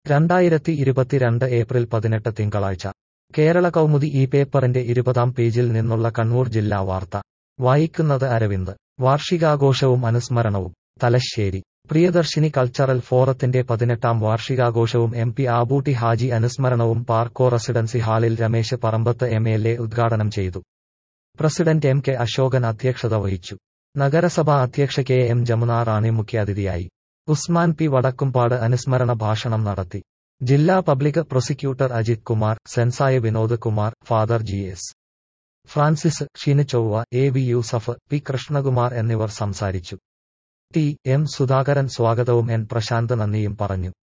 രണ്ടായിരത്തി ഇരുപത്തിരണ്ട് ഏപ്രിൽ പതിനെട്ട് തിങ്കളാഴ്ച കേരള കൗമുദി ഈ പേപ്പറിന്റെ ഇരുപതാം പേജിൽ നിന്നുള്ള കണ്ണൂർ ജില്ലാ വാർത്ത വായിക്കുന്നത് അരവിന്ദ് വാർഷികാഘോഷവും അനുസ്മരണവും തലശ്ശേരി പ്രിയദർശിനി കൾച്ചറൽ ഫോറത്തിന്റെ പതിനെട്ടാം വാർഷികാഘോഷവും എം പി ആബൂട്ടി ഹാജി അനുസ്മരണവും പാർക്കോ റെസിഡൻസി ഹാളിൽ Ramesh Parambath M L A ഉദ്ഘാടനം ചെയ്തു പ്രസിഡന്റ് എം കെ അശോകൻ അധ്യക്ഷത വഹിച്ചു നഗരസഭാ അധ്യക്ഷ കെ എം ജമുന റാണി മുഖ്യാതിഥിയായി ഉസ്മാൻ പി വടക്കുംപാട് അനുസ്മരണ ഭാഷണം നടത്തി ജില്ലാ public prosecutor Ajith Kumar sensei Vinod Kumar father G S Francis ഷിന് Chovva A V Yusuf P Krishnakumar എന്നിവർ സംസാരിച്ചു ടി എം സുധാകരൻ സ്വാഗതവും എൻ പ്രശാന്ത് നന്ദിയും പറഞ്ഞു